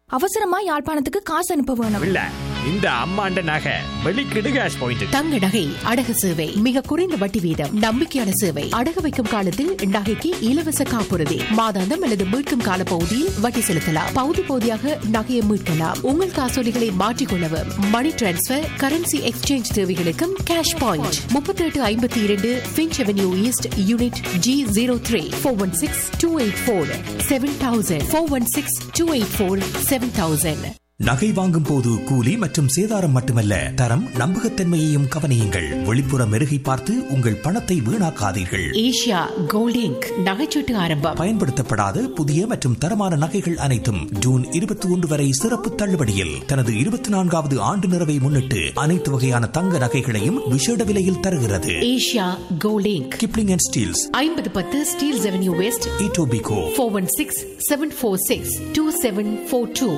அவசரமா யாழ்ப்பாணத்துக்கு காசு அனுப்ப வேணும் இல்ல இந்த அம்மாண்ட நகை வெளிக்கிடு கேஷ் பாயிண்ட் தங்க நகை அடகு சேவை மிக குறைந்த வட்டி வீதம் நம்பிக்கையான சேவை அடகு வைக்கும் காலத்தில் நகைக்கு இலவச காப்புறுதி மாதாந்தம் அல்லது மீட்கும் கால பகுதியில் வட்டி செலுத்தலாம் பகுதி பகுதியாக நகையை மீட்கலாம் உங்கள் காசோலிகளை மாற்றிக்கொள்ளவும் மணி டிரான்ஸ்பர் கரன்சி எக்ஸ்சேஞ்ச் தேவைகளுக்கும் கேஷ் பாயிண்ட் முப்பத்தி எட்டு ஐம்பத்தி இரண்டு Finch avenue east unit G zero three four one six two eight four seven thousand four one six two eight four seven thousand நகை வாங்கும் போது கூலி மற்றும் சேதாரம் மட்டுமல்ல தரம் நம்பகத்தன்மையையும் கவனியுங்கள் வெளிப்புற மெருகை பார்த்து உங்கள் பணத்தை வீணாக்காதீர்கள் ஏஷியா கோல்டிங் நகைச்சீட்டு ஆரம்பம் பயன்படுத்தப்படாத புதிய மற்றும் தரமான நகைகள் அனைத்தும் ஜூன் இருபத்தி ஒன்று வரை சிறப்பு தள்ளுபடியில் தனது இருபத்தி நான்காவது ஆண்டு நிறைவை முன்னிட்டு அனைத்து வகையான தங்க நகைகளையும் விசேட விலையில் தருகிறது ஏஷியா கோல்டிங் கிப்ளிங் அண்ட் ஸ்டீல்ஸ் ஐம்பது பத்து Steeles avenue west Etobicoke four one six seven four six two seven four two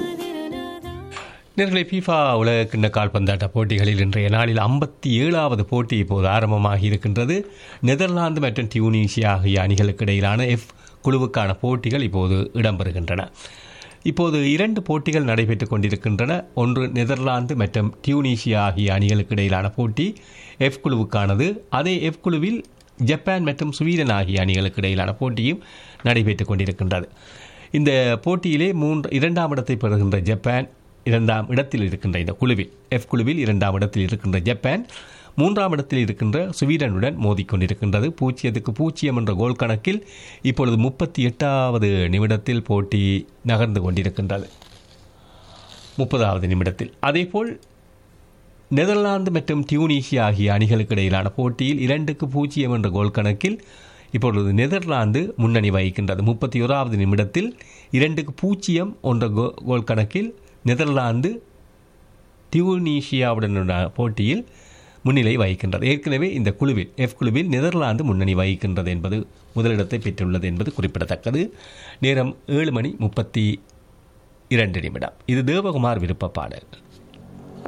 நேர்களை ஃபீஃபா உலக கிண்ண கால்பந்தாட்ட போட்டிகளில் இன்றைய நாளில் ஐம்பத்தி ஏழாவது போட்டி இப்போது ஆரம்பமாகி இருக்கின்றது நெதர்லாந்து மற்றும் டியூனீசியா ஆகிய அணிகளுக்கு இடையிலான எஃப் குழுவுக்கான போட்டிகள் இப்போது இடம்பெறுகின்றன இப்போது இரண்டு போட்டிகள் நடைபெற்றுக் கொண்டிருக்கின்றன ஒன்று நெதர்லாந்து மற்றும் டியூனீசியா ஆகிய அணிகளுக்கு இடையிலான போட்டி எஃப் குழுவுக்கானது அதே எஃப் குழுவில் ஜப்பான் மற்றும் ஸ்வீடன் ஆகிய அணிகளுக்கு இடையிலான போட்டியும் நடைபெற்றுக் கொண்டிருக்கின்றது இந்த போட்டியிலே மூன்று இரண்டாம் இடத்தை பெறுகின்ற ஜப்பான் இரண்டாம் இடத்தில் இருக்கின்ற இந்த குழுவில் எஃப் குழுவில் இரண்டாம் இடத்தில் இருக்கின்ற ஜப்பான் மூன்றாம் இடத்தில் இருக்கின்ற ஸ்வீடனுடன் மோதிக்கொண்டிருக்கின்றது பூஜ்ஜியத்துக்கு பூஜ்ஜியம் என்ற கோல் கணக்கில் இப்பொழுது முப்பத்தி எட்டாவது நிமிடத்தில் போட்டி நகர்ந்து கொண்டிருக்கின்றது முப்பதாவது நிமிடத்தில் அதேபோல் நெதர்லாந்து மற்றும் டியூனீசியா ஆகிய அணிகளுக்கு இடையிலான போட்டியில் இரண்டுக்கு பூஜ்ஜியம் என்ற கோல் கணக்கில் இப்பொழுது நெதர்லாந்து முன்னணி வகிக்கின்றது முப்பத்தி ஓராவது நிமிடத்தில் இரண்டுக்கு பூஜ்ஜியம் என்ற கோ கோல் கணக்கில் நெதர்லாந்து டியூனீஷியாவுடனான போட்டியில் முன்னிலை வகிக்கின்றது ஏற்கனவே இந்த குழுவில் எஃப் குழுவில் நெதர்லாந்து முன்னணி வகிக்கின்றது என்பது முதலிடத்தை பெற்றுள்ளது என்பது குறிப்பிடத்தக்கது நேரம் ஏழு மணி முப்பத்தி இரண்டு நிமிடம் இது தேவகுமார் விருப்ப பாடல்